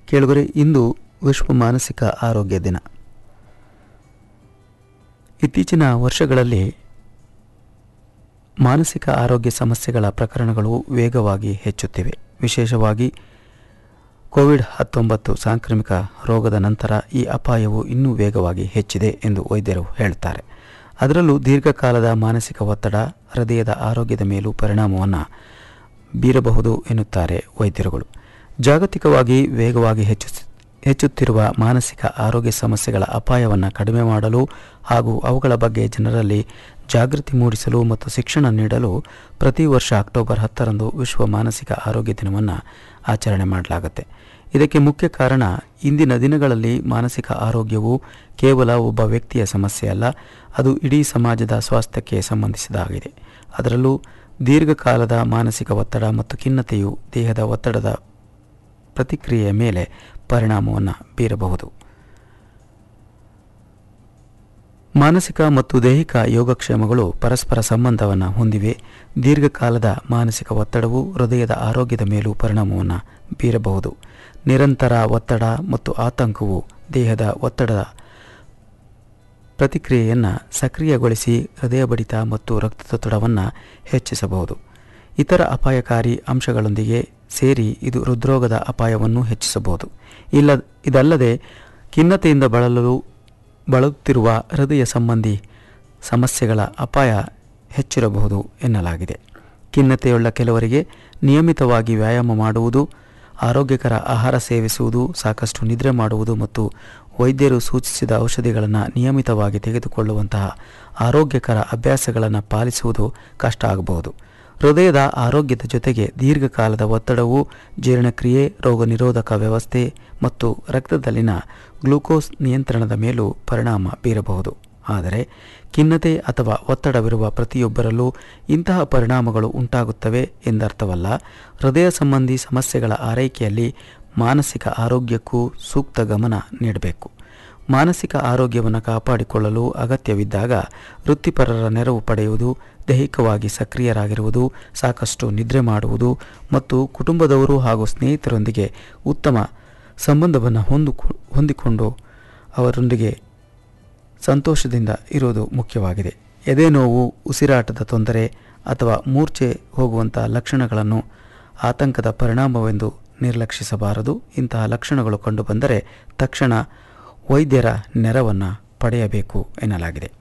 ಕೇಳುಗರೆ ಇಂದು ವಿಶ್ವ ಮಾನಸಿಕ ಆರೋಗ್ಯ ದಿನ ಇತ್ತೀಚಿನ ವರ್ಷಗಳಲ್ಲಿ ಮಾನಸಿಕ ಆರೋಗ್ಯ ಸಮಸ್ಯೆಗಳ ಪ್ರಕರಣಗಳು ವೇಗವಾಗಿ ಹೆಚ್ಚುತ್ತಿವೆ ವಿಶೇಷವಾಗಿ ಕೋವಿಡ್ ಹತ್ತೊಂಬತ್ತು ಸಾಂಕ್ರಾಮಿಕ ರೋಗದ ನಂತರ ಈ ಅಪಾಯವು ಇನ್ನೂ ವೇಗವಾಗಿ ಹೆಚ್ಚಿದೆ ಎಂದು ವೈದ್ಯರು ಹೇಳುತ್ತಾರೆ ಅದರಲ್ಲೂ ದೀರ್ಘಕಾಲದ ಮಾನಸಿಕ ಒತ್ತಡ ಹೃದಯದ ಆರೋಗ್ಯದ ಮೇಲೂ ಪರಿಣಾಮವನ್ನು ಬೀರಬಹುದು ಎನ್ನುತ್ತಾರೆ ವೈದ್ಯರುಗಳು ಜಾಗತಿಕವಾಗಿ ವೇಗವಾಗಿ ಹೆಚ್ಚು ಹೆಚ್ಚುತ್ತಿರುವ ಮಾನಸಿಕ ಆರೋಗ್ಯ ಸಮಸ್ಯೆಗಳ ಅಪಾಯವನ್ನು ಕಡಿಮೆ ಮಾಡಲು ಹಾಗೂ ಅವುಗಳ ಬಗ್ಗೆ ಜನರಲ್ಲಿ ಜಾಗೃತಿ ಮೂಡಿಸಲು ಮತ್ತು ಶಿಕ್ಷಣ ನೀಡಲು ಪ್ರತಿ ವರ್ಷ ಅಕ್ಟೋಬರ್ ಹತ್ತರಂದು ವಿಶ್ವ ಮಾನಸಿಕ ಆರೋಗ್ಯ ದಿನವನ್ನು ಆಚರಣೆ ಮಾಡಲಾಗುತ್ತೆ ಇದಕ್ಕೆ ಮುಖ್ಯ ಕಾರಣ ಇಂದಿನ ದಿನಗಳಲ್ಲಿ ಮಾನಸಿಕ ಆರೋಗ್ಯವು ಕೇವಲ ಒಬ್ಬ ವ್ಯಕ್ತಿಯ ಸಮಸ್ಯೆ ಅಲ್ಲ ಅದು ಇಡೀ ಸಮಾಜದ ಸ್ವಾಸ್ಥ್ಯಕ್ಕೆ ಸಂಬಂಧಿಸಿದಾಗಿದೆ ಅದರಲ್ಲೂ ದೀರ್ಘಕಾಲದ ಮಾನಸಿಕ ಒತ್ತಡ ಮತ್ತು ಖಿನ್ನತೆಯು ದೇಹದ ಒತ್ತಡದ ಪ್ರತಿಕ್ರಿಯೆಯ ಮೇಲೆ ಪರಿಣಾಮವನ್ನು ಬೀರಬಹುದು ಮಾನಸಿಕ ಮತ್ತು ದೈಹಿಕ ಯೋಗಕ್ಷೇಮಗಳು ಪರಸ್ಪರ ಸಂಬಂಧವನ್ನು ಹೊಂದಿವೆ ದೀರ್ಘಕಾಲದ ಮಾನಸಿಕ ಒತ್ತಡವು ಹೃದಯದ ಆರೋಗ್ಯದ ಮೇಲೂ ಪರಿಣಾಮವನ್ನು ಬೀರಬಹುದು ನಿರಂತರ ಒತ್ತಡ ಮತ್ತು ಆತಂಕವು ದೇಹದ ಒತ್ತಡದ ಪ್ರತಿಕ್ರಿಯೆಯನ್ನು ಸಕ್ರಿಯಗೊಳಿಸಿ ಹೃದಯ ಬಡಿತ ಮತ್ತು ರಕ್ತದೊತ್ತಡವನ್ನು ಹೆಚ್ಚಿಸಬಹುದು ಇತರ ಅಪಾಯಕಾರಿ ಅಂಶಗಳೊಂದಿಗೆ ಸೇರಿ ಇದು ಹೃದ್ರೋಗದ ಅಪಾಯವನ್ನು ಹೆಚ್ಚಿಸಬಹುದು ಇಲ್ಲ ಇದಲ್ಲದೆ ಖಿನ್ನತೆಯಿಂದ ಬಳಲಲು ಬಳಲುತ್ತಿರುವ ಹೃದಯ ಸಂಬಂಧಿ ಸಮಸ್ಯೆಗಳ ಅಪಾಯ ಹೆಚ್ಚಿರಬಹುದು ಎನ್ನಲಾಗಿದೆ ಖಿನ್ನತೆಯುಳ್ಳ ಕೆಲವರಿಗೆ ನಿಯಮಿತವಾಗಿ ವ್ಯಾಯಾಮ ಮಾಡುವುದು ಆರೋಗ್ಯಕರ ಆಹಾರ ಸೇವಿಸುವುದು ಸಾಕಷ್ಟು ನಿದ್ರೆ ಮಾಡುವುದು ಮತ್ತು ವೈದ್ಯರು ಸೂಚಿಸಿದ ಔಷಧಿಗಳನ್ನು ನಿಯಮಿತವಾಗಿ ತೆಗೆದುಕೊಳ್ಳುವಂತಹ ಆರೋಗ್ಯಕರ ಅಭ್ಯಾಸಗಳನ್ನು ಪಾಲಿಸುವುದು ಕಷ್ಟ ಆಗಬಹುದು ಹೃದಯದ ಆರೋಗ್ಯದ ಜೊತೆಗೆ ದೀರ್ಘಕಾಲದ ಒತ್ತಡವು ಜೀರ್ಣಕ್ರಿಯೆ ರೋಗ ನಿರೋಧಕ ವ್ಯವಸ್ಥೆ ಮತ್ತು ರಕ್ತದಲ್ಲಿನ ಗ್ಲೂಕೋಸ್ ನಿಯಂತ್ರಣದ ಮೇಲೂ ಪರಿಣಾಮ ಬೀರಬಹುದು ಆದರೆ ಖಿನ್ನತೆ ಅಥವಾ ಒತ್ತಡವಿರುವ ಪ್ರತಿಯೊಬ್ಬರಲ್ಲೂ ಇಂತಹ ಪರಿಣಾಮಗಳು ಉಂಟಾಗುತ್ತವೆ ಎಂದರ್ಥವಲ್ಲ ಹೃದಯ ಸಂಬಂಧಿ ಸಮಸ್ಯೆಗಳ ಆರೈಕೆಯಲ್ಲಿ ಮಾನಸಿಕ ಆರೋಗ್ಯಕ್ಕೂ ಸೂಕ್ತ ಗಮನ ನೀಡಬೇಕು ಮಾನಸಿಕ ಆರೋಗ್ಯವನ್ನು ಕಾಪಾಡಿಕೊಳ್ಳಲು ಅಗತ್ಯವಿದ್ದಾಗ ವೃತ್ತಿಪರರ ನೆರವು ಪಡೆಯುವುದು ದೈಹಿಕವಾಗಿ ಸಕ್ರಿಯರಾಗಿರುವುದು ಸಾಕಷ್ಟು ನಿದ್ರೆ ಮಾಡುವುದು ಮತ್ತು ಕುಟುಂಬದವರು ಹಾಗೂ ಸ್ನೇಹಿತರೊಂದಿಗೆ ಉತ್ತಮ ಸಂಬಂಧವನ್ನು ಹೊಂದು ಹೊಂದಿಕೊಂಡು ಅವರೊಂದಿಗೆ ಸಂತೋಷದಿಂದ ಇರೋದು ಮುಖ್ಯವಾಗಿದೆ ಎದೆ ನೋವು ಉಸಿರಾಟದ ತೊಂದರೆ ಅಥವಾ ಮೂರ್ಛೆ ಹೋಗುವಂಥ ಲಕ್ಷಣಗಳನ್ನು ಆತಂಕದ ಪರಿಣಾಮವೆಂದು ನಿರ್ಲಕ್ಷಿಸಬಾರದು ಇಂತಹ ಲಕ್ಷಣಗಳು ಕಂಡುಬಂದರೆ ತಕ್ಷಣ ವೈದ್ಯರ ನೆರವನ್ನು ಪಡೆಯಬೇಕು ಎನ್ನಲಾಗಿದೆ